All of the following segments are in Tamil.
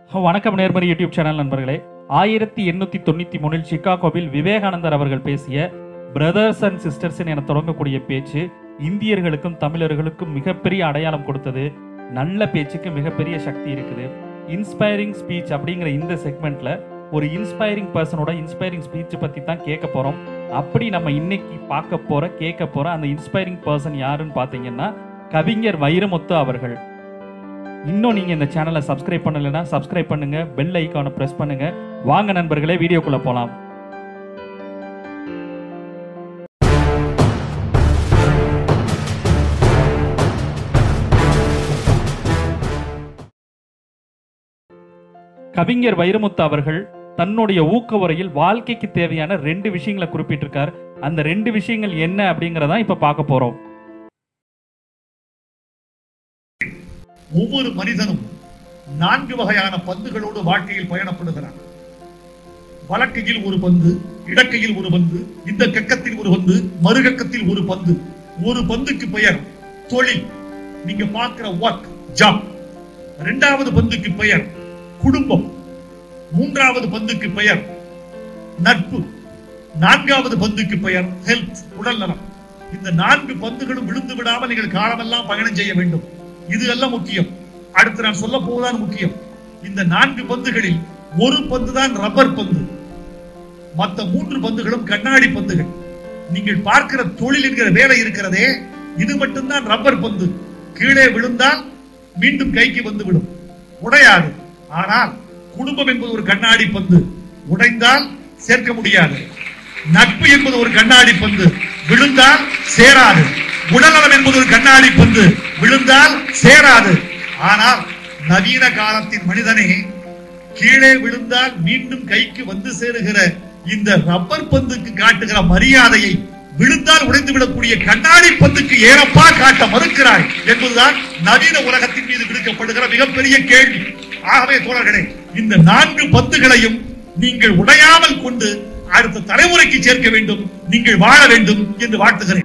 வணக்கம் நேர்மறை யூடியூப் சேனல் நண்பர்களே ஆயிரத்தி எண்ணூத்தி தொண்ணூத்தி மூணில் சிகாகோவில் விவேகானந்தர் அவர்கள் பேசிய பிரதர்ஸ் அண்ட் சிஸ்டர்ஸ் என தொடங்கக்கூடிய பேச்சு இந்தியர்களுக்கும் தமிழர்களுக்கும் மிகப்பெரிய அடையாளம் கொடுத்தது நல்ல பேச்சுக்கு மிகப்பெரிய சக்தி இருக்குது இன்ஸ்பைரிங் ஸ்பீச் அப்படிங்கிற இந்த செக்மெண்ட்ல ஒரு இன்ஸ்பைரிங் பர்சனோட இன்ஸ்பைரிங் ஸ்பீச் பத்தி தான் கேட்க போறோம் அப்படி நம்ம இன்னைக்கு பார்க்க போற கேட்க போற அந்த இன்ஸ்பைரிங் பர்சன் யாருன்னு பார்த்தீங்கன்னா கவிஞர் வைரமுத்து அவர்கள் இன்னும் நீங்க இந்த சேனலை சப்ஸ்கிரைப் பண்ணலைன்னா சப்ஸ்கிரைப் பண்ணுங்க பெல் ஐக்கானை பிரஸ் பண்ணுங்க வாங்க நண்பர்களே வீடியோக்குள்ள போலாம் கவிஞர் வைரமுத்து அவர்கள் தன்னுடைய ஊக்க உரையில் வாழ்க்கைக்கு தேவையான ரெண்டு விஷயங்களை குறிப்பிட்டிருக்கார் அந்த ரெண்டு விஷயங்கள் என்ன அப்படிங்கறத இப்ப பார்க்க போறோம் ஒவ்வொரு மனிதனும் நான்கு வகையான பந்துகளோடு வாழ்க்கையில் பயணப்படுகிறான் வலக்கையில் ஒரு பந்து இடக்கையில் ஒரு பந்து இந்த கக்கத்தில் ஒரு பந்து மறுகக்கத்தில் ஒரு பந்து ஒரு பந்துக்கு பெயர் தொழில் நீங்க பார்க்கிற ஒர்க் ஜாப் இரண்டாவது பந்துக்கு பெயர் குடும்பம் மூன்றாவது பந்துக்கு பெயர் நட்பு நான்காவது பந்துக்கு பெயர் ஹெல்த் உடல் நலம் இந்த நான்கு பந்துகளும் விழுந்து விடாமல் நீங்கள் காலமெல்லாம் பயணம் செய்ய வேண்டும் இது அல்ல முக்கியம் அடுத்து நான் சொல்ல போவதுதான் முக்கியம் இந்த நான்கு பந்துகளில் ஒரு பந்து தான் ரப்பர் பந்து மற்ற மூன்று பந்துகளும் கண்ணாடி பந்துகள் நீங்கள் பார்க்கிற தொழில் என்கிற வேலை இருக்கிறதே இது மட்டும்தான் ரப்பர் பந்து கீழே விழுந்தால் மீண்டும் கைக்கு வந்து விடும் உடையாது ஆனால் குடும்பம் என்பது ஒரு கண்ணாடி பந்து உடைந்தால் சேர்க்க முடியாது நட்பு என்பது ஒரு கண்ணாடி பந்து விழுந்தால் சேராது உடல்நலம் என்பது ஒரு கண்ணாடி பந்து விழுந்தால் சேராது ஆனால் நவீன காலத்தின் மனிதனே கீழே விழுந்தால் மீண்டும் கைக்கு வந்து சேருகிற இந்த ரப்பர் பந்துக்கு காட்டுகிற மரியாதையை விழுந்தால் உடைந்து விடக்கூடிய கண்ணாடி பந்துக்கு ஏறப்பா காட்ட மறுக்கிறாய் என்பதுதான் நவீன உலகத்தின் மீது விடுக்கப்படுகிற மிகப்பெரிய கேள்வி ஆகவே தோழர்களே இந்த நான்கு பந்துகளையும் நீங்கள் உடையாமல் கொண்டு அடுத்த தலைமுறைக்கு சேர்க்க வேண்டும் நீங்கள் வாழ வேண்டும் என்று வாழ்த்துகிறேன்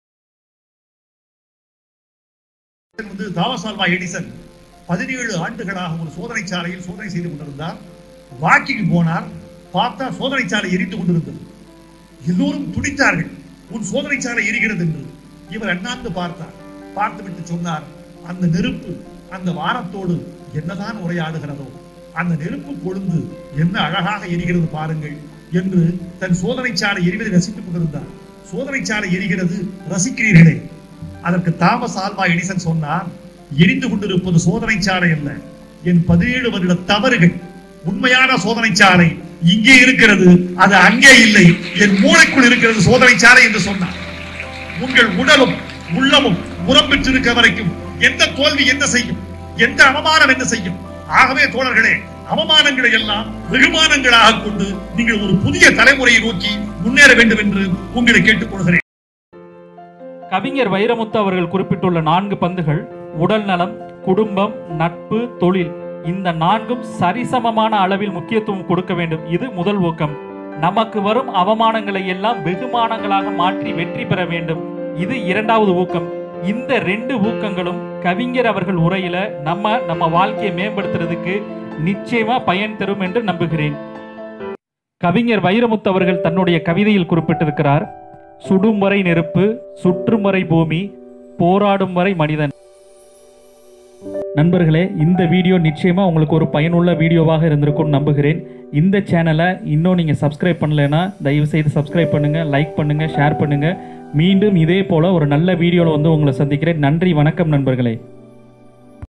வந்து தாமஸ் ஆல்வா எடிசன் பதினேழு ஆண்டுகளாக ஒரு சோதனை சாலையில் சோதனை செய்து கொண்டிருந்தார் வாக்கிங் போனார் பார்த்தா சோதனை சாலை எரிந்து கொண்டிருந்தது எல்லோரும் துடித்தார்கள் உன் சோதனை சாலை எரிகிறது என்று இவர் அண்ணாந்து பார்த்தார் பார்த்துவிட்டு சொன்னார் அந்த நெருப்பு அந்த வானத்தோடு என்னதான் உரையாடுகிறதோ அந்த நெருப்பு கொழுந்து என்ன அழகாக எரிகிறது பாருங்கள் என்று தன் சோதனை சாலை எரிவதை ரசித்துக் கொண்டிருந்தார் சோதனை சாலை எரிகிறது ரசிக்கிறீர்களே அதற்கு தாமஸ் ஆல்வா எடிசன் சொன்னார் எரிந்து கொண்டிருப்பது சோதனை சாலை அல்ல என் பதினேழு வருட தவறுகள் உண்மையான சோதனை சாலை இங்கே இருக்கிறது அது அங்கே இல்லை என் மூளைக்குள் இருக்கிறது சோதனை சாலை என்று சொன்னார் உங்கள் உடலும் உள்ளமும் உரம் பெற்றிருக்க வரைக்கும் எந்த தோல்வி என்ன செய்யும் எந்த அவமானம் என்ன செய்யும் ஆகவே தோழர்களே அவமானங்களை எல்லாம் வெகுமானங்களாக கொண்டு நீங்கள் ஒரு புதிய தலைமுறையை நோக்கி முன்னேற வேண்டும் என்று உங்களை கேட்டுக்கொள்கிறேன் கவிஞர் வைரமுத்து அவர்கள் குறிப்பிட்டுள்ள நான்கு பந்துகள் உடல் நலம் குடும்பம் நட்பு தொழில் இந்த நான்கும் சரிசமமான அளவில் முக்கியத்துவம் கொடுக்க வேண்டும் இது முதல் ஊக்கம் நமக்கு வரும் அவமானங்களை எல்லாம் வெகுமானங்களாக மாற்றி வெற்றி பெற வேண்டும் இது இரண்டாவது ஊக்கம் இந்த ரெண்டு ஊக்கங்களும் கவிஞர் அவர்கள் உரையில நம்ம நம்ம வாழ்க்கையை மேம்படுத்துறதுக்கு நிச்சயமா பயன் தரும் என்று நம்புகிறேன் கவிஞர் வைரமுத்து அவர்கள் தன்னுடைய கவிதையில் குறிப்பிட்டிருக்கிறார் சுடும் வரை நெருப்பு சுற்றும் வரை பூமி போராடும் வரை மனிதன் நண்பர்களே இந்த வீடியோ நிச்சயமா உங்களுக்கு ஒரு பயனுள்ள வீடியோவாக இருந்திருக்கும்னு நம்புகிறேன் இந்த சேனலை இன்னும் நீங்க சப்ஸ்கிரைப் பண்ணலைன்னா தயவு செய்து சப்ஸ்கிரைப் பண்ணுங்க லைக் பண்ணுங்க ஷேர் பண்ணுங்க மீண்டும் இதே போல ஒரு நல்ல வீடியோவில் வந்து உங்களை சந்திக்கிறேன் நன்றி வணக்கம் நண்பர்களே